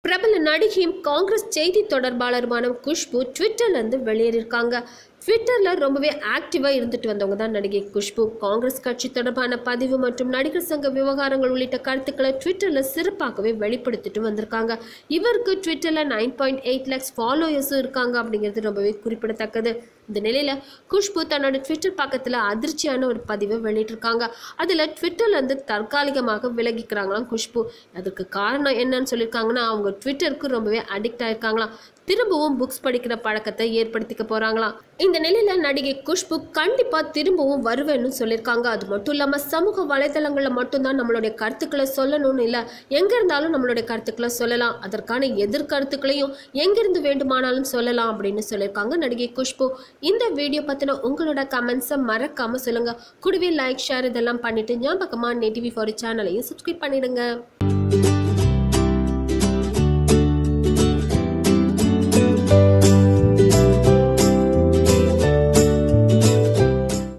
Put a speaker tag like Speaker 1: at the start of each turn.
Speaker 1: பிரபல நடிகையும் காங்கிரஸ் செய்தி தொடர்பாளருமான குஷ்பு ட்விட்டர்லேருந்து வெளியேறியிருக்காங்க ட்விட்டரில் ரொம்பவே ஆக்டிவாக இருந்துட்டு வந்தவங்க தான் நடிகை குஷ்பு காங்கிரஸ் கட்சி தொடர்பான பதிவு மற்றும் நடிகர் சங்க விவகாரங்கள் உள்ளிட்ட கருத்துக்களை ட்விட்டரில் சிறப்பாகவே வெளிப்படுத்திட்டு வந்திருக்காங்க இவருக்கு ட்விட்டரில் நைன் பாயிண்ட் எயிட் லேக்ஸ் ஃபாலோயர்ஸும் இருக்காங்க அப்படிங்கிறது ரொம்பவே குறிப்பிடத்தக்கது இந்த நிலையில் குஷ்பு தன்னோட ட்விட்டர் பக்கத்தில் அதிர்ச்சியான ஒரு பதிவை வெளியிட்டிருக்காங்க அதில் ட்விட்டர்லேருந்து தற்காலிகமாக விலகிக்கிறாங்களாம் குஷ்பு அதுக்கு காரணம் என்னன்னு சொல்லியிருக்காங்கன்னா அவங்க ட்விட்டருக்கு ரொம்பவே அடிக்ட் ஆயிருக்காங்களாம் திரும்பவும் புக்ஸ் படிக்கிற பழக்கத்தை ஏற்படுத்திக்க போறாங்களாம் இந்த நிலையில நடிகை குஷ்பு கண்டிப்பா திரும்பவும் வருவேன்னு சொல்லியிருக்காங்க அது மட்டும் இல்லாம சமூக வலைதளங்கள்ல மட்டும்தான் நம்மளுடைய கருத்துக்களை சொல்லணும்னு இல்ல எங்க இருந்தாலும் நம்மளுடைய கருத்துக்களை சொல்லலாம் அதற்கான எதிர்கருத்துக்களையும் எங்கிருந்து வேண்டுமானாலும் சொல்லலாம் அப்படின்னு சொல்லியிருக்காங்க நடிகை குஷ்பு இந்த வீடியோ பத்தின உங்களோட கமெண்ட்ஸை மறக்காம சொல்லுங்க கூடவே லைக் ஷேர் இதெல்லாம் பண்ணிட்டு ஞாபகமா நேட்டிவி ஃபார் சேனலையும் சப்ஸ்கிரைப் பண்ணிடுங்க